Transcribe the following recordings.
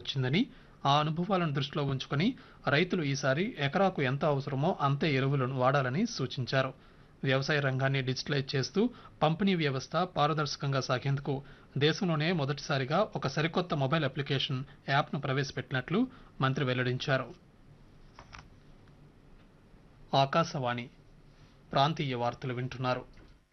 వచ్చిందని ఆ అనుభవాలను దృష్టిలో ఉంచుకొని రైతులు ఈసారి ఎకరాకు ఎంత అవసరమో అంతే ఎరువులను వాడాలని సూచించారు వ్యవసాయ రంగాన్ని డిజిటలైజ్ చేస్తూ పంపిణీ వ్యవస్థ పారదర్శకంగా సాగేందుకు దేశంలోనే మొదటిసారిగా ఒక సరికొత్త మొబైల్ అప్లికేషన్ యాప్ను ప్రవేశపెట్టినట్లు మంత్రి వెల్లడించారు ఆకాశవాణి ప్రాంతీయ వార్తలు వింటున్నారు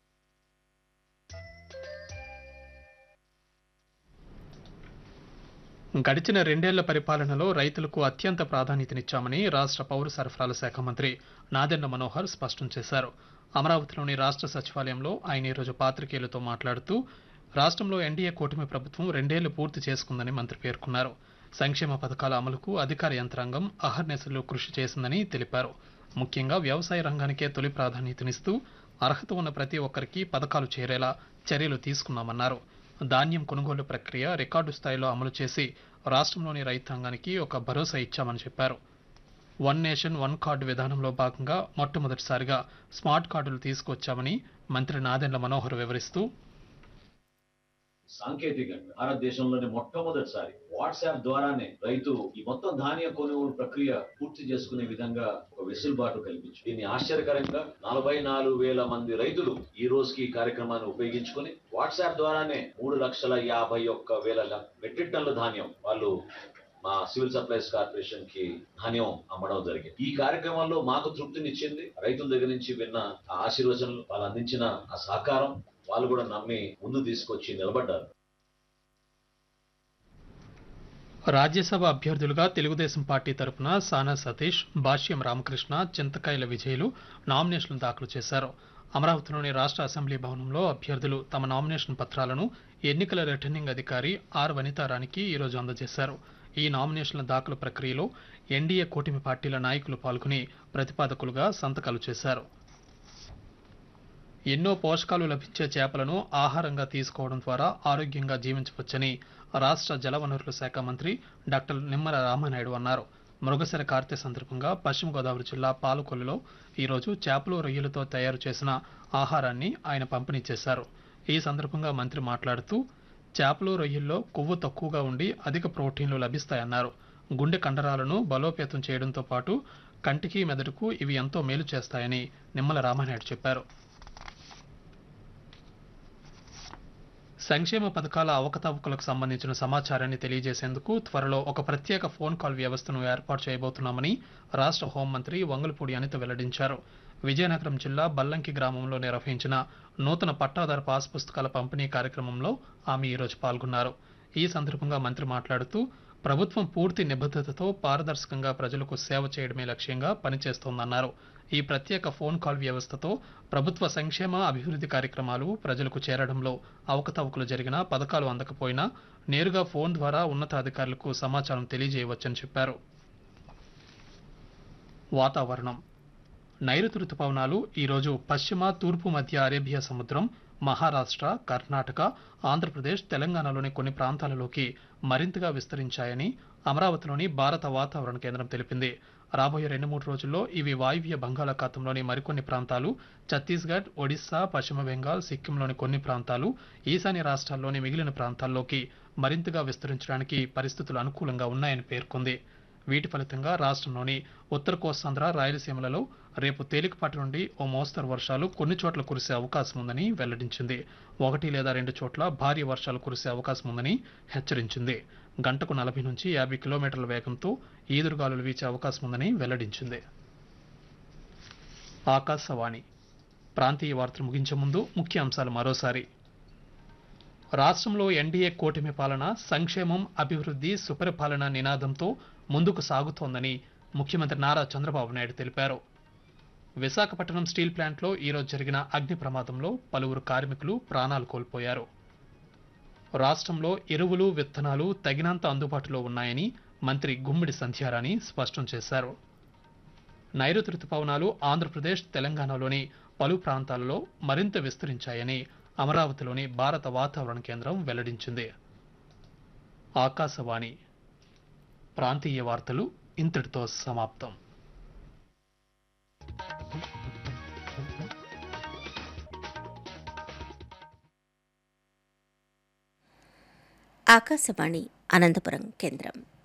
గడిచిన రెండేళ్ల పరిపాలనలో రైతులకు అత్యంత ప్రాధాన్యతనిచ్చామని రాష్ట్ర పౌర సరఫరాల శాఖ మంత్రి నాదెండ్ల మనోహర్ స్పష్టం చేశారు అమరావతిలోని రాష్ట్ర సచివాలయంలో ఆయన ఈరోజు పాత్రికేయులతో మాట్లాడుతూ రాష్ట్రంలో ఎన్డీఏ కూటమి ప్రభుత్వం రెండేళ్లు పూర్తి చేసుకుందని మంత్రి పేర్కొన్నారు సంక్షేమ పథకాల అమలుకు అధికార యంత్రాంగం అహర్నిశలు కృషి చేసిందని తెలిపారు ముఖ్యంగా వ్యవసాయ రంగానికే తొలి ప్రాధాన్యతనిస్తూ అర్హత ఉన్న ప్రతి ఒక్కరికి పథకాలు చేరేలా చర్యలు తీసుకున్నామన్నారు ధాన్యం కొనుగోలు ప్రక్రియ రికార్డు స్థాయిలో అమలు చేసి రాష్ట్రంలోని రైతాంగానికి ఒక భరోసా ఇచ్చామని చెప్పారు వన్ నేషన్ వన్ కార్డు విధానంలో భాగంగా మొట్టమొదటిసారిగా స్మార్ట్ కార్డులు తీసుకొచ్చామని మంత్రి నాదెండ్ల మనోహర్ వివరిస్తూ సాంకేతికంగా భారతదేశంలోని మొట్టమొదటిసారి వాట్సాప్ ద్వారానే రైతు ఈ మొత్తం ధాన్య కొనుగోలు ప్రక్రియ పూర్తి చేసుకునే విధంగా ఒక వెసులుబాటు కల్పించు దీన్ని ఆశ్చర్యకరంగా నలభై నాలుగు వేల మంది రైతులు ఈ రోజుకి ఈ కార్యక్రమాన్ని ఉపయోగించుకొని వాట్సాప్ ద్వారానే మూడు లక్షల యాభై ఒక్క వేల ల- మెట్రిక్ టన్నుల ధాన్యం వాళ్ళు మా సివిల్ సప్లైస్ కార్పొరేషన్ కి ధాన్యం అమ్మడం జరిగింది ఈ కార్యక్రమంలో మాకు తృప్తినిచ్చింది రైతుల దగ్గర నుంచి విన్న ఆ ఆశీర్వచనలు వాళ్ళు అందించిన ఆ సహకారం వాళ్ళు కూడా నమ్మి ముందు తీసుకొచ్చి నిలబడ్డారు రాజ్యసభ అభ్యర్థులుగా తెలుగుదేశం పార్టీ తరపున సానా సతీష్ భాష్యం రామకృష్ణ చింతకాయల విజయులు నామినేషన్లు దాఖలు చేశారు అమరావతిలోని రాష్ట్ర అసెంబ్లీ భవనంలో అభ్యర్థులు తమ నామినేషన్ పత్రాలను ఎన్నికల రిటర్నింగ్ అధికారి ఆర్ వనితారానికి ఈరోజు అందజేశారు ఈ నామినేషన్ల దాఖలు ప్రక్రియలో ఎన్డీఏ కూటమి పార్టీల నాయకులు పాల్గొని ప్రతిపాదకులుగా సంతకాలు చేశారు ఎన్నో పోషకాలు లభించే చేపలను ఆహారంగా తీసుకోవడం ద్వారా ఆరోగ్యంగా జీవించవచ్చని రాష్ట్ర జలవనరుల శాఖ మంత్రి డాక్టర్ నిమ్మల రామానాయుడు అన్నారు మృగశిర కార్తె సందర్భంగా పశ్చిమ గోదావరి జిల్లా పాలకొల్లులో ఈరోజు చేపలు రొయ్యలతో తయారు చేసిన ఆహారాన్ని ఆయన పంపిణీ చేశారు ఈ సందర్భంగా మంత్రి మాట్లాడుతూ చేపలు రొయ్యల్లో కొవ్వు తక్కువగా ఉండి అధిక ప్రోటీన్లు లభిస్తాయన్నారు గుండె కండరాలను బలోపేతం చేయడంతో పాటు కంటికి మెదడుకు ఇవి ఎంతో మేలు చేస్తాయని నిమ్మల రామానాయుడు చెప్పారు సంక్షేమ పథకాల అవకతవకలకు సంబంధించిన సమాచారాన్ని తెలియజేసేందుకు త్వరలో ఒక ప్రత్యేక ఫోన్ కాల్ వ్యవస్థను ఏర్పాటు చేయబోతున్నామని రాష్ట్ర హోంమంత్రి వంగలపూడి అనిత వెల్లడించారు విజయనగరం జిల్లా బల్లంకి గ్రామంలో నిర్వహించిన నూతన పట్టాదారు పాస్ పుస్తకాల పంపిణీ కార్యక్రమంలో ఆమె ఈరోజు పాల్గొన్నారు ఈ సందర్భంగా మంత్రి మాట్లాడుతూ ప్రభుత్వం పూర్తి నిబద్ధతతో పారదర్శకంగా ప్రజలకు సేవ చేయడమే లక్ష్యంగా పనిచేస్తోందన్నారు ఈ ప్రత్యేక ఫోన్ కాల్ వ్యవస్థతో ప్రభుత్వ సంక్షేమ అభివృద్ధి కార్యక్రమాలు ప్రజలకు చేరడంలో అవకతవకలు జరిగినా పథకాలు అందకపోయినా నేరుగా ఫోన్ ద్వారా ఉన్నతాధికారులకు సమాచారం తెలియజేయవచ్చని చెప్పారు వాతావరణం నైరుతి రుతుపవనాలు ఈరోజు పశ్చిమ తూర్పు మధ్య అరేబియా సముద్రం మహారాష్ట్ర కర్ణాటక ఆంధ్రప్రదేశ్ తెలంగాణలోని కొన్ని ప్రాంతాలలోకి మరింతగా విస్తరించాయని అమరావతిలోని భారత వాతావరణ కేంద్రం తెలిపింది రాబోయే రెండు మూడు రోజుల్లో ఇవి వాయువ్య బంగాళాఖాతంలోని మరికొన్ని ప్రాంతాలు ఛత్తీస్గఢ్ ఒడిశా పశ్చిమ బెంగాల్ సిక్కింలోని కొన్ని ప్రాంతాలు ఈశాన్య రాష్ట్రాల్లోని మిగిలిన ప్రాంతాల్లోకి మరింతగా విస్తరించడానికి పరిస్థితులు అనుకూలంగా ఉన్నాయని పేర్కొంది వీటి ఫలితంగా రాష్ట్రంలోని ఉత్తర కోస్తాంధ్ర రాయలసీమలలో రేపు తేలికపాటి నుండి ఓ మోస్తరు వర్షాలు కొన్ని చోట్ల కురిసే అవకాశం ఉందని వెల్లడించింది ఒకటి లేదా రెండు చోట్ల భారీ వర్షాలు కురిసే అవకాశం ఉందని హెచ్చరించింది గంటకు నలభై నుంచి యాభై కిలోమీటర్ల వేగంతో ఈదురుగాలులు వీచే అవకాశం ఉందని వెల్లడించింది ఆకాశవాణి ప్రాంతీయ వార్తలు ముగించే ముందు ముఖ్య అంశాలు మరోసారి రాష్ట్రంలో ఎన్డీఏ కూటమి పాలన సంక్షేమం అభివృద్ధి సుపరిపాలన నినాదంతో ముందుకు సాగుతోందని ముఖ్యమంత్రి నారా చంద్రబాబు నాయుడు తెలిపారు విశాఖపట్నం స్టీల్ ప్లాంట్లో ఈరోజు జరిగిన అగ్ని ప్రమాదంలో పలువురు కార్మికులు ప్రాణాలు కోల్పోయారు రాష్ట్రంలో ఎరువులు విత్తనాలు తగినంత అందుబాటులో ఉన్నాయని మంత్రి గుమ్మిడి సంధ్యారాణి స్పష్టం చేశారు నైరుతి రుతుపవనాలు ఆంధ్రప్రదేశ్ తెలంగాణలోని పలు ప్రాంతాలలో మరింత విస్తరించాయని అమరావతిలోని భారత వాతావరణ కేంద్రం వెల్లడించింది ఆకాశవాణి ప్రాంతీయ వార్తలు ఇంతటితో సమాప్తం ఆకాశవాణి అనంతపురం కేంద్రం